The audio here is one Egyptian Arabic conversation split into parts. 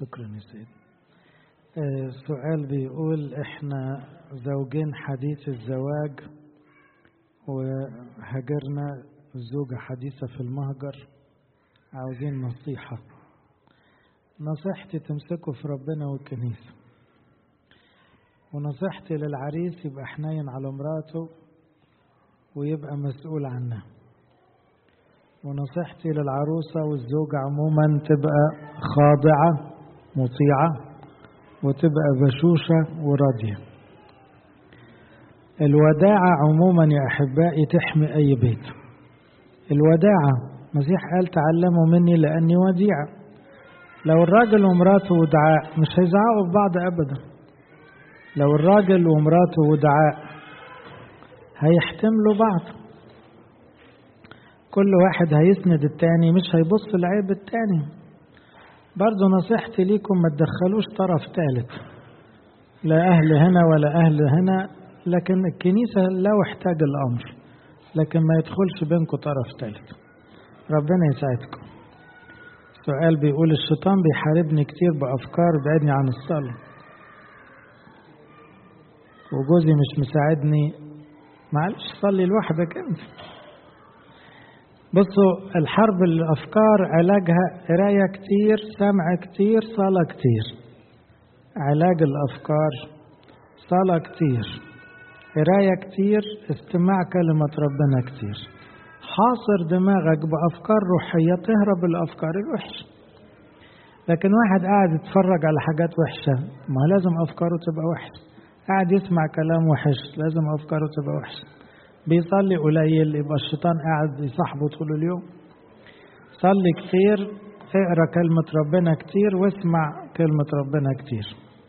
شكرا يا سيدي السؤال بيقول احنا زوجين حديث الزواج وهجرنا الزوجة حديثة في المهجر عاوزين نصيحة نصيحتي تمسكوا في ربنا والكنيسة ونصيحتي للعريس يبقى حنين على مراته ويبقى مسؤول عنها ونصيحتي للعروسة والزوجة عموما تبقى خاضعة مطيعة وتبقى بشوشة وراضية الوداعة عموما يا أحبائي تحمي أي بيت الوداعة مسيح قال تعلموا مني لأني وديع لو الراجل ومراته ودعاء مش هيزعقوا ببعض أبدا لو الراجل ومراته ودعاء هيحتملوا بعض كل واحد هيسند التاني مش هيبص لعيب التاني برضو نصيحتي ليكم ما تدخلوش طرف ثالث لا أهل هنا ولا أهل هنا لكن الكنيسة لو احتاج الأمر لكن ما يدخلش بينكم طرف ثالث ربنا يساعدكم سؤال بيقول الشيطان بيحاربني كتير بأفكار بعدني عن الصلاة وجوزي مش مساعدني معلش صلي لوحدك انت بصوا الحرب الأفكار علاجها قراية كتير سمع كتير صلاة كتير علاج الأفكار صلاة كتير قراية كتير استماع كلمة ربنا كتير حاصر دماغك بأفكار روحية تهرب الأفكار الوحشة لكن واحد قاعد يتفرج على حاجات وحشة ما لازم أفكاره تبقى وحشة قاعد يسمع كلام وحش لازم أفكاره تبقى وحشة بيصلي قليل يبقى الشيطان قاعد يصاحبه طول اليوم صلي كتير اقرا كلمة ربنا كتير واسمع كلمة ربنا كتير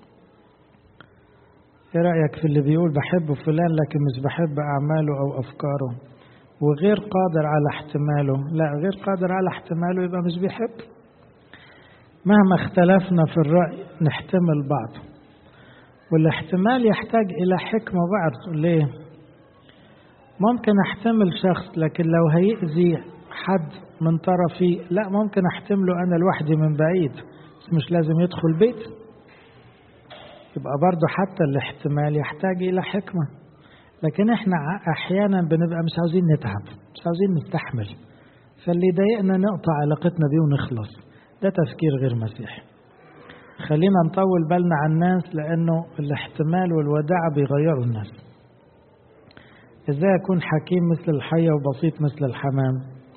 ايه رأيك في اللي بيقول بحب فلان لكن مش بحب أعماله أو أفكاره وغير قادر على احتماله لا غير قادر على احتماله يبقى مش بيحب مهما اختلفنا في الرأي نحتمل بعض والاحتمال يحتاج إلى حكمة بعض ليه؟ ممكن احتمل شخص لكن لو هيأذي حد من طرفي لا ممكن احتمله انا لوحدي من بعيد بس مش لازم يدخل بيت يبقى برضه حتى الاحتمال يحتاج الى حكمه لكن احنا احيانا بنبقى مش عاوزين نتعب مش عاوزين نستحمل فاللي يضايقنا نقطع علاقتنا بيه ونخلص ده تفكير غير مسيحي خلينا نطول بالنا على الناس لانه الاحتمال والوداعه بيغيروا الناس ازاي اكون حكيم مثل الحية وبسيط مثل الحمام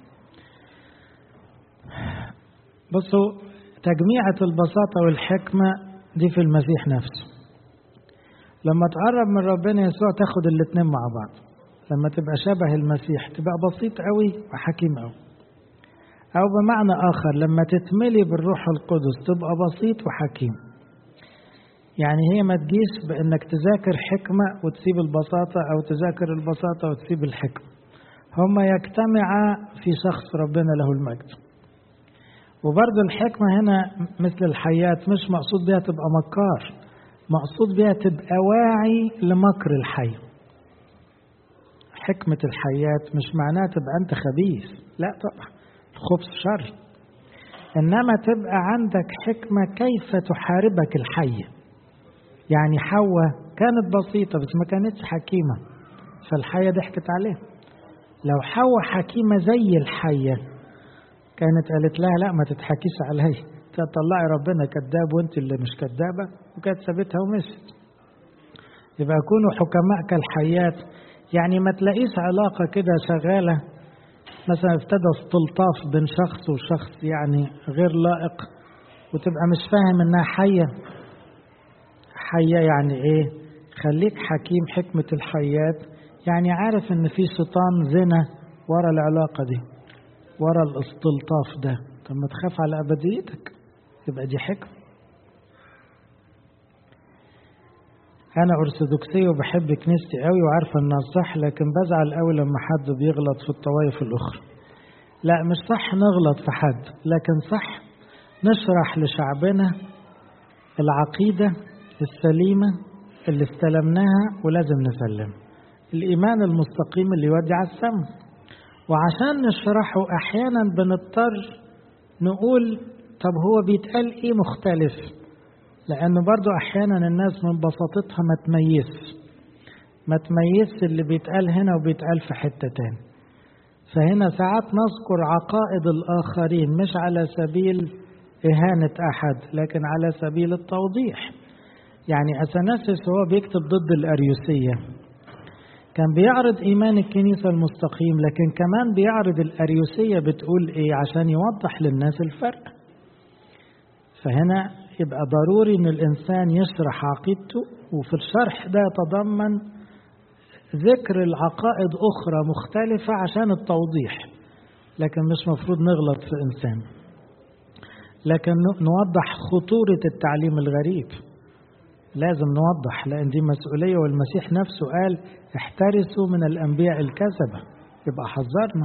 بصوا تجميعة البساطة والحكمة دي في المسيح نفسه لما تقرب من ربنا يسوع تاخد الاتنين مع بعض لما تبقى شبه المسيح تبقى بسيط قوي وحكيم قوي أو بمعنى آخر لما تتملي بالروح القدس تبقى بسيط وحكيم يعني هي ما تجيش بانك تذاكر حكمة وتسيب البساطة او تذاكر البساطة وتسيب الحكمة هما يجتمعا في شخص ربنا له المجد وبرضه الحكمة هنا مثل الحيات مش مقصود بها تبقى مكار مقصود بها تبقى واعي لمكر الحي حكمة الحيات مش معناها تبقى أنت خبيث لا طبعا الخبث شر إنما تبقى عندك حكمة كيف تحاربك الحية يعني حواء كانت بسيطة بس ما كانتش حكيمة فالحية ضحكت عليه لو حواء حكيمة زي الحية كانت قالت لها لا ما تضحكيش عليا تطلعي ربنا كذاب وانت اللي مش كذابة وكانت سابتها ومشت يبقى كونوا حكماء كالحيات يعني ما تلاقيش علاقة كده شغالة مثلا ابتدى استلطاف بين شخص وشخص يعني غير لائق وتبقى مش فاهم انها حيه حية يعني ايه خليك حكيم حكمة الحيات يعني عارف ان في شيطان زنا ورا العلاقة دي ورا الاستلطاف ده طب ما تخاف على ابديتك يبقى دي حكمة انا ارثوذكسية وبحب كنيستي قوي وعارفة انها صح لكن بزعل قوي لما حد بيغلط في الطوائف الاخرى لا مش صح نغلط في حد لكن صح نشرح لشعبنا العقيده السليمة اللي استلمناها ولازم نسلمها الإيمان المستقيم اللي يودي على السماء وعشان نشرحه أحيانا بنضطر نقول طب هو بيتقال ايه مختلف لأن برضو أحيانا الناس من بساطتها ما تميزش ما تميزش اللي بيتقال هنا وبيتقال في حتة تاني فهنا ساعات نذكر عقائد الآخرين مش على سبيل إهانة أحد لكن على سبيل التوضيح يعني أثناسيس هو بيكتب ضد الأريوسية كان بيعرض إيمان الكنيسة المستقيم لكن كمان بيعرض الأريوسية بتقول إيه عشان يوضح للناس الفرق فهنا يبقى ضروري ان الانسان يشرح عقيدته وفي الشرح ده يتضمن ذكر العقائد اخرى مختلفه عشان التوضيح لكن مش مفروض نغلط في انسان لكن نوضح خطوره التعليم الغريب لازم نوضح لان دي مسؤوليه والمسيح نفسه قال احترسوا من الانبياء الكذبه يبقى حذرنا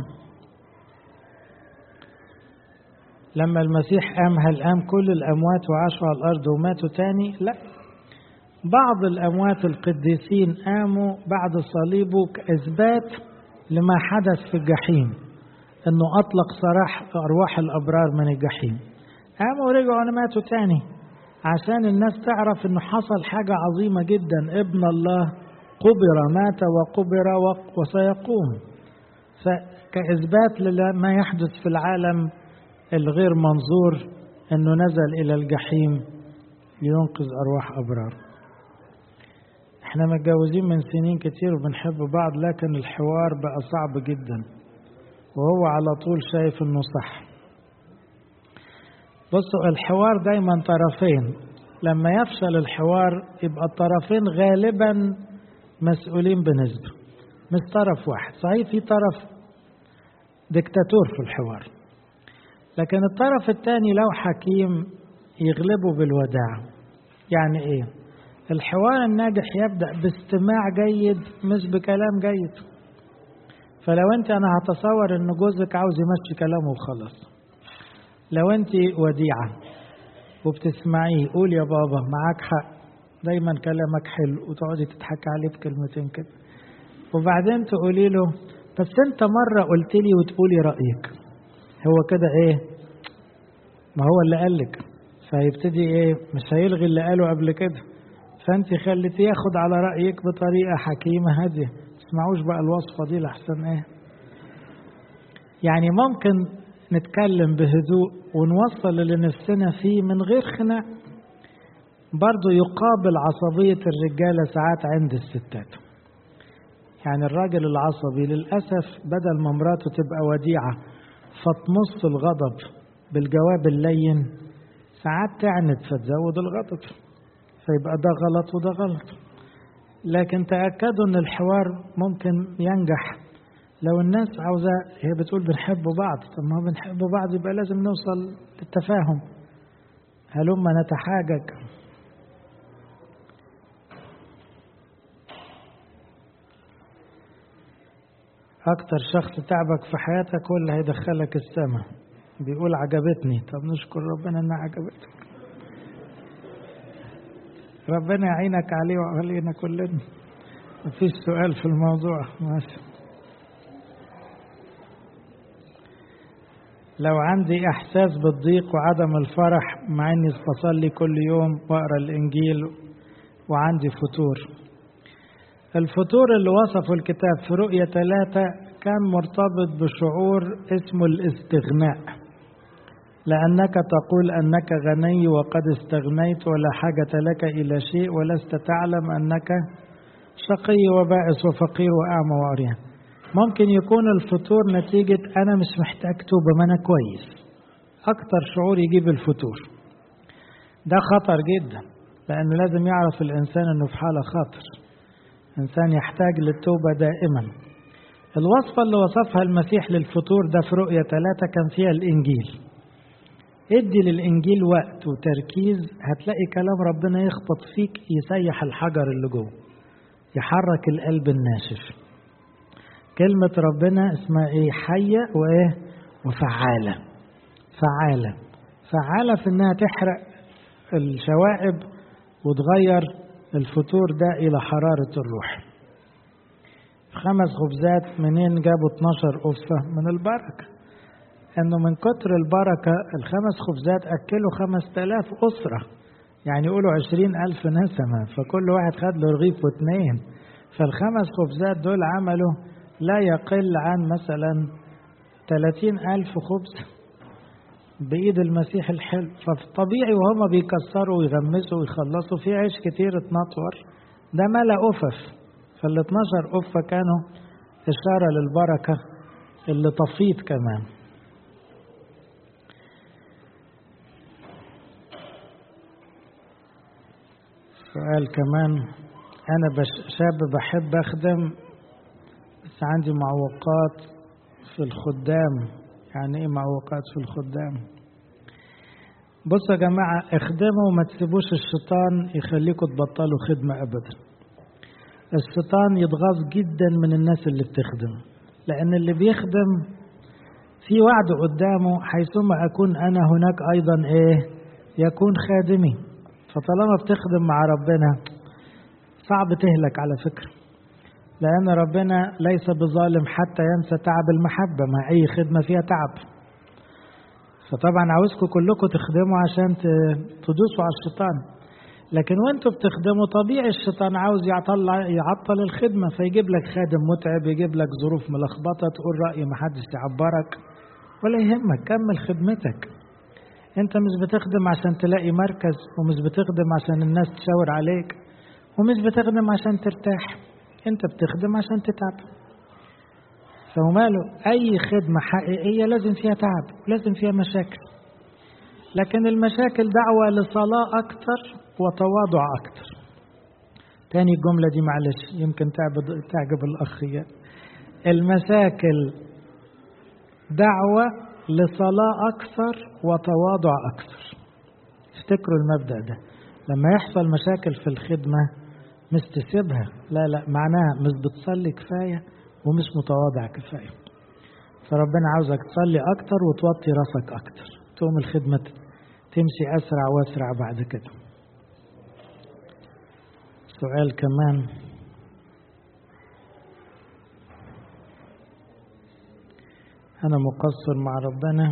لما المسيح قام هل قام كل الأموات وعاشوا على الأرض وماتوا تاني لا بعض الأموات القديسين قاموا بعد صليبه كإثبات لما حدث في الجحيم أنه أطلق سراح أرواح الأبرار من الجحيم قاموا ورجعوا ماتوا تاني عشان الناس تعرف أنه حصل حاجة عظيمة جدا ابن الله قبر مات وقبر وسيقوم فكإثبات لما يحدث في العالم الغير منظور انه نزل الى الجحيم لينقذ ارواح ابرار احنا متجوزين من سنين كتير وبنحب بعض لكن الحوار بقى صعب جدا وهو على طول شايف انه صح بصوا الحوار دايما طرفين لما يفشل الحوار يبقى الطرفين غالبا مسؤولين بنسبة مش طرف واحد صحيح في طرف ديكتاتور في الحوار لكن الطرف الثاني لو حكيم يغلبه بالوداع يعني ايه الحوار الناجح يبدا باستماع جيد مش بكلام جيد فلو انت انا هتصور ان جوزك عاوز يمشي كلامه وخلاص لو انت وديعه وبتسمعيه قول يا بابا معاك حق دايما كلامك حلو وتقعدي تضحكي عليه بكلمتين كده وبعدين تقولي له بس انت مره قلت لي وتقولي رايك هو كده ايه ما هو اللي قالك فهيبتدي ايه مش هيلغي اللي قاله قبل كده فانت خليتيه ياخد على رايك بطريقه حكيمه هاديه تسمعوش بقى الوصفه دي لحسن ايه يعني ممكن نتكلم بهدوء ونوصل اللي نفسنا فيه من غير خناق برضه يقابل عصبية الرجالة ساعات عند الستات يعني الراجل العصبي للأسف بدل ما مراته تبقى وديعة فتمص الغضب بالجواب اللين ساعات تعند فتزود الغضب فيبقى ده غلط وده غلط لكن تأكدوا ان الحوار ممكن ينجح لو الناس عاوزة هي بتقول بنحب بعض طب ما بنحب بعض يبقى لازم نوصل للتفاهم هلما نتحاجج أكتر شخص تعبك في حياتك هو اللي هيدخلك السماء بيقول عجبتني طب نشكر ربنا إنها عجبتك ربنا يعينك عليه وعلينا كلنا مفيش سؤال في الموضوع ماشي لو عندي إحساس بالضيق وعدم الفرح مع إني بصلي كل يوم وأقرأ الإنجيل وعندي فتور الفتور اللي وصفه الكتاب في رؤية ثلاثة كان مرتبط بشعور اسمه الاستغناء لأنك تقول أنك غني وقد استغنيت ولا حاجة لك إلى شيء ولست تعلم أنك شقي وبائس وفقير وأعمى وعريان ممكن يكون الفتور نتيجة أنا مش محتاج توبة ما أنا كويس أكتر شعور يجيب الفتور ده خطر جدا لأنه لازم يعرف الإنسان أنه في حالة خطر إنسان يحتاج للتوبة دائما الوصفة اللي وصفها المسيح للفطور ده في رؤية ثلاثة كان فيها الإنجيل ادي للإنجيل وقت وتركيز هتلاقي كلام ربنا يخبط فيك يسيح الحجر اللي جوه يحرك القلب الناشف كلمة ربنا اسمها ايه حية وايه وفعالة فعالة فعالة في انها تحرق الشوائب وتغير الفطور ده إلى حرارة الروح خمس خبزات منين جابوا 12 قفة من البركة انه من كتر البركة الخمس خبزات اكلوا خمس تلاف اسرة يعني يقولوا عشرين الف نسمة فكل واحد خد له رغيف واثنين فالخمس خبزات دول عملوا لا يقل عن مثلا ثلاثين الف خبز بإيد المسيح الحلو فطبيعي وهم بيكسروا ويغمسوا ويخلصوا في عيش كتير اتنطور ده ملا أفف فال 12 أفة كانوا إشارة للبركة اللي طفيت كمان سؤال كمان أنا بش شاب بحب أخدم بس عندي معوقات في الخدام يعني إيه معوقات في الخدام بصوا يا جماعة اخدموا وما تسيبوش الشيطان يخليكم تبطلوا خدمة أبدا الشيطان يتغاظ جدا من الناس اللي بتخدم لأن اللي بيخدم في وعد قدامه حيثما أكون أنا هناك أيضا إيه يكون خادمي فطالما بتخدم مع ربنا صعب تهلك على فكرة لأن ربنا ليس بظالم حتى ينسى تعب المحبة ما أي خدمة فيها تعب فطبعا عاوزكم كلكم تخدموا عشان تدوسوا على الشيطان لكن وانتوا بتخدموا طبيعي الشيطان عاوز يعطل يعطل الخدمة فيجيب لك خادم متعب يجيب لك ظروف ملخبطة تقول رأي محدش يعبرك ولا يهمك كمل خدمتك انت مش بتخدم عشان تلاقي مركز ومش بتخدم عشان الناس تشاور عليك ومش بتخدم عشان ترتاح انت بتخدم عشان تتعب فوماله اي خدمة حقيقية لازم فيها تعب لازم فيها مشاكل لكن المشاكل دعوة لصلاة أكتر وتواضع أكتر تاني الجملة دي معلش يمكن تعجب, تعجب الأخ المشاكل دعوة لصلاة أكثر وتواضع أكثر افتكروا المبدأ ده لما يحصل مشاكل في الخدمة مش تسيبها لا لا معناها مش بتصلي كفاية ومش متواضع كفاية فربنا عاوزك تصلي أكتر وتوطي راسك أكتر تقوم الخدمة تمشي أسرع وأسرع بعد كده سؤال كمان أنا مقصر مع ربنا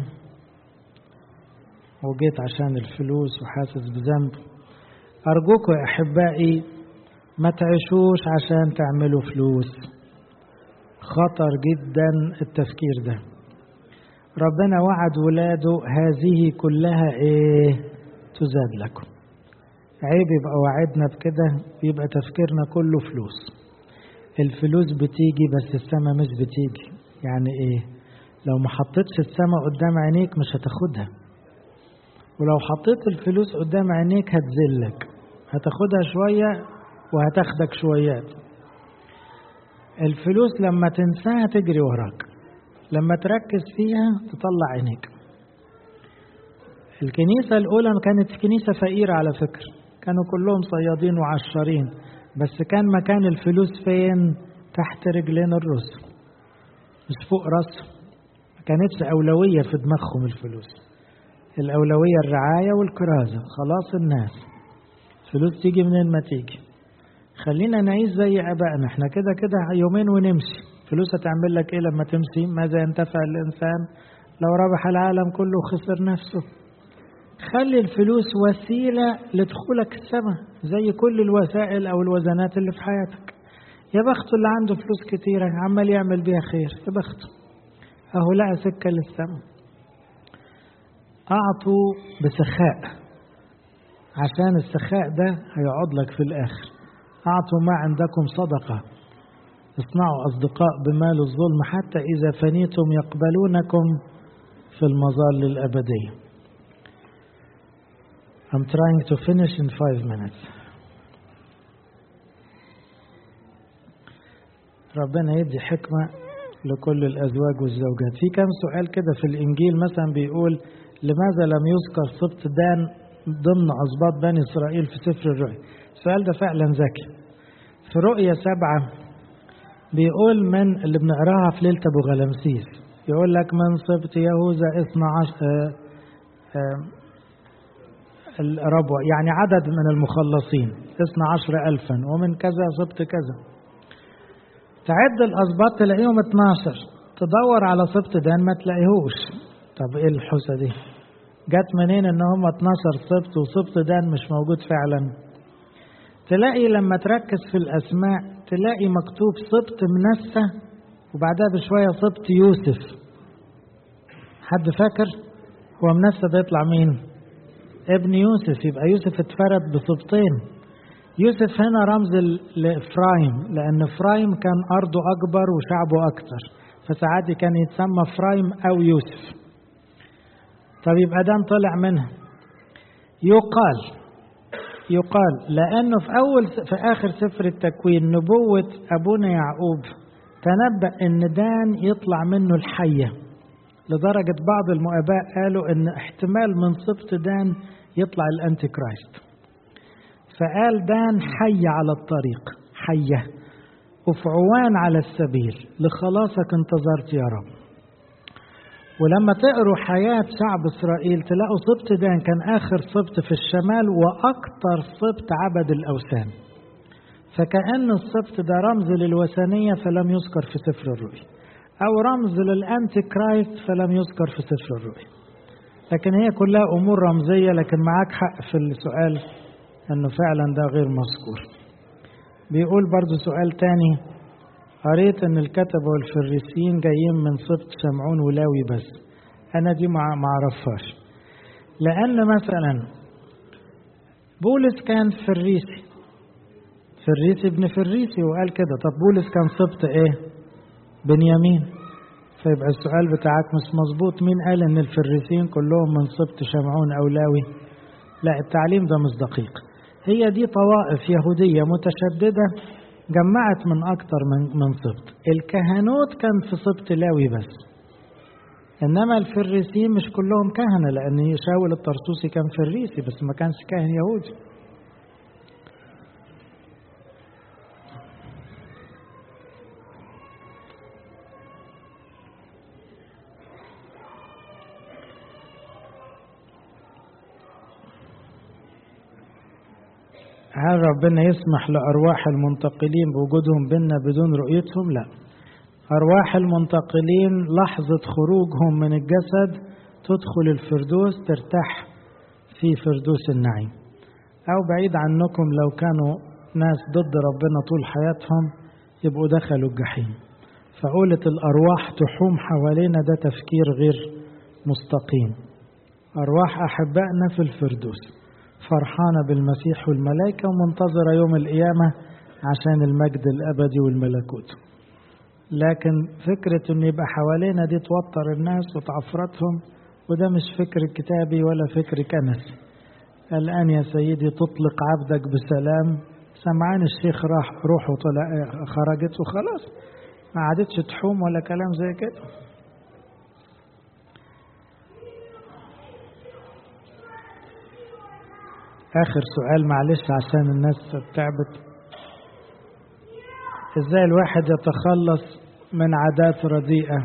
وجيت عشان الفلوس وحاسس بذنب أرجوكم يا أحبائي ما تعيشوش عشان تعملوا فلوس خطر جدا التفكير ده ربنا وعد ولاده هذه كلها ايه تزاد لكم عيب يبقى وعدنا بكده يبقى تفكيرنا كله فلوس الفلوس بتيجي بس السما مش بتيجي يعني ايه لو ما حطيتش السما قدام عينيك مش هتاخدها ولو حطيت الفلوس قدام عينيك هتذلك هتاخدها شوية وهتاخدك شويات الفلوس لما تنساها تجري وراك لما تركز فيها تطلع عينيك الكنيسة الأولى كانت كنيسة فقيرة على فكرة كانوا كلهم صيادين وعشارين بس كان مكان الفلوس فين تحت رجلين الرسل مش فوق راسهم ما كانتش أولوية في دماغهم الفلوس الأولوية الرعاية والكرازة خلاص الناس فلوس تيجي منين ما تيجي خلينا نعيش زي ابائنا احنا كده كده يومين ونمشي فلوس هتعمل لك ايه لما تمشي ماذا ينتفع الانسان لو ربح العالم كله وخسر نفسه خلي الفلوس وسيلة لدخولك السماء زي كل الوسائل أو الوزنات اللي في حياتك يا بخته اللي عنده فلوس كتيرة عمال يعمل بيها خير يا بخته أهو لقى سكة للسماء أعطوا بسخاء عشان السخاء ده هيقعد لك في الآخر أعطوا ما عندكم صدقة اصنعوا أصدقاء بمال الظلم حتى إذا فنيتم يقبلونكم في المظال الأبدية I'm trying to finish in five minutes. ربنا يدي حكمة لكل الأزواج والزوجات في كم سؤال كده في الإنجيل مثلا بيقول لماذا لم يذكر سبط دان ضمن أسباط بني إسرائيل في سفر الرؤيا السؤال ده فعلا ذكي في رؤية سبعة بيقول من اللي بنقراها في ليلة أبو غلمسيس يقول لك من سبط يهوذا اثنا عشر الربوة يعني عدد من المخلصين اثنا عشر ألفا ومن كذا سبط كذا تعد الأسباط تلاقيهم 12 تدور على سبط دان ما تلاقيهوش طب ايه الحوسه دي جت منين ان هم 12 سبط وسبط دان مش موجود فعلا تلاقي لما تركز في الاسماء تلاقي مكتوب سبط منسى وبعدها بشويه سبط يوسف حد فاكر هو منسى ده يطلع مين ابن يوسف يبقى يوسف اتفرد بسبطين يوسف هنا رمز لإفرايم لأن إفرايم كان أرضه أكبر وشعبه أكثر فساعات كان يتسمى إفرايم أو يوسف طب يبقى ده طلع منها يقال يقال لأنه في أول في آخر سفر التكوين نبوة أبونا يعقوب تنبأ إن دان يطلع منه الحية لدرجة بعض المؤاباء قالوا إن احتمال من سبط دان يطلع الأنتي كرايست فقال دان حي على الطريق حية وفعوان على السبيل لخلاصك انتظرت يا رب ولما تقروا حياة شعب إسرائيل تلاقوا سبط دان كان آخر سبط في الشمال وأكثر سبط عبد الأوثان فكأن السبط ده رمز للوثنية فلم يذكر في سفر الرؤيا أو رمز للأنتي كرايست فلم يذكر في سفر الرؤيا لكن هي كلها أمور رمزية لكن معاك حق في السؤال أنه فعلا ده غير مذكور بيقول برضو سؤال تاني قريت أن الكتبة والفريسيين جايين من سبط شمعون ولاوي بس أنا دي ما أعرفهاش لأن مثلا بولس كان فريسي فريسي ابن فريسي وقال كده طب بولس كان سبط ايه بنيامين فيبقى السؤال بتاعك مش مظبوط مين قال ان الفريسيين كلهم من سبط شمعون او لاوي لا التعليم ده مش دقيق هي دي طوائف يهودية متشددة جمعت من أكتر من من سبط الكهنوت كان في سبط لاوي بس إنما الفريسيين مش كلهم كهنة لأن شاول الطرسوسي كان فريسي بس ما كانش كاهن يهودي هل ربنا يسمح لأرواح المنتقلين بوجودهم بيننا بدون رؤيتهم؟ لا. أرواح المنتقلين لحظة خروجهم من الجسد تدخل الفردوس ترتاح في فردوس النعيم. أو بعيد عنكم لو كانوا ناس ضد ربنا طول حياتهم يبقوا دخلوا الجحيم. فقولة الأرواح تحوم حوالينا ده تفكير غير مستقيم. أرواح أحبائنا في الفردوس. فرحانة بالمسيح والملائكة ومنتظرة يوم القيامة عشان المجد الأبدي والملكوت لكن فكرة أن يبقى حوالينا دي توتر الناس وتعفرتهم وده مش فكر كتابي ولا فكر كنسي الآن يا سيدي تطلق عبدك بسلام سمعان الشيخ راح روح وطلع خرجت وخلاص ما عادتش تحوم ولا كلام زي كده آخر سؤال معلش عشان الناس تعبت إزاي الواحد يتخلص من عادات رديئة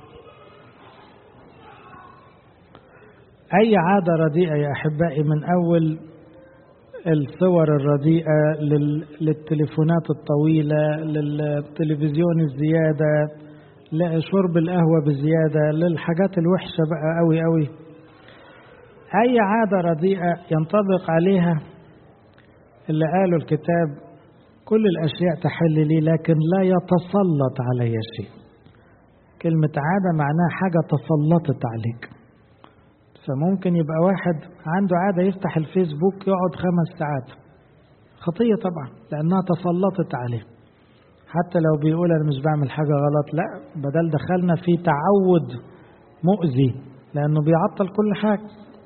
أي عادة رديئة يا أحبائي من أول الصور الرديئة للتليفونات الطويلة للتلفزيون الزيادة لشرب القهوة بزيادة للحاجات الوحشة بقى أوي أوي أي عادة رديئة ينطبق عليها اللي قاله الكتاب كل الأشياء تحل لي لكن لا يتسلط علي شيء كلمة عادة معناها حاجة تسلطت عليك فممكن يبقى واحد عنده عادة يفتح الفيسبوك يقعد خمس ساعات خطية طبعا لأنها تسلطت عليه حتى لو بيقول أنا مش بعمل حاجة غلط لا بدل دخلنا في تعود مؤذي لأنه بيعطل كل حاجة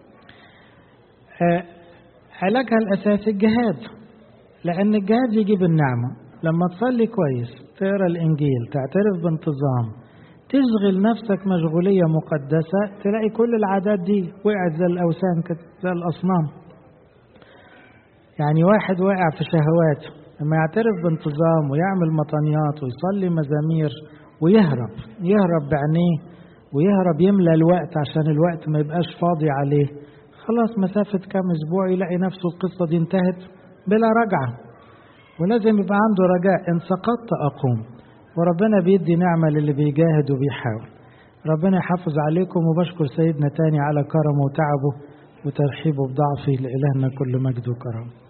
علاجها الأساسي الجهاد لأن الجهاد يجيب النعمة لما تصلي كويس تقرا الإنجيل تعترف بانتظام تشغل نفسك مشغولية مقدسة تلاقي كل العادات دي وقعت زي الأوثان كده زي الأصنام يعني واحد واقع في شهواته لما يعترف بانتظام ويعمل مطنيات ويصلي مزامير ويهرب يهرب بعينيه ويهرب يملى الوقت عشان الوقت ما يبقاش فاضي عليه خلاص مسافة كام أسبوع يلاقي نفسه القصة دي انتهت بلا رجعة ولازم يبقى عنده رجاء إن سقطت أقوم وربنا بيدي نعمة للي بيجاهد وبيحاول ربنا يحافظ عليكم وبشكر سيدنا تاني على كرمه وتعبه وترحيبه بضعفي لإلهنا كل مجد وكرم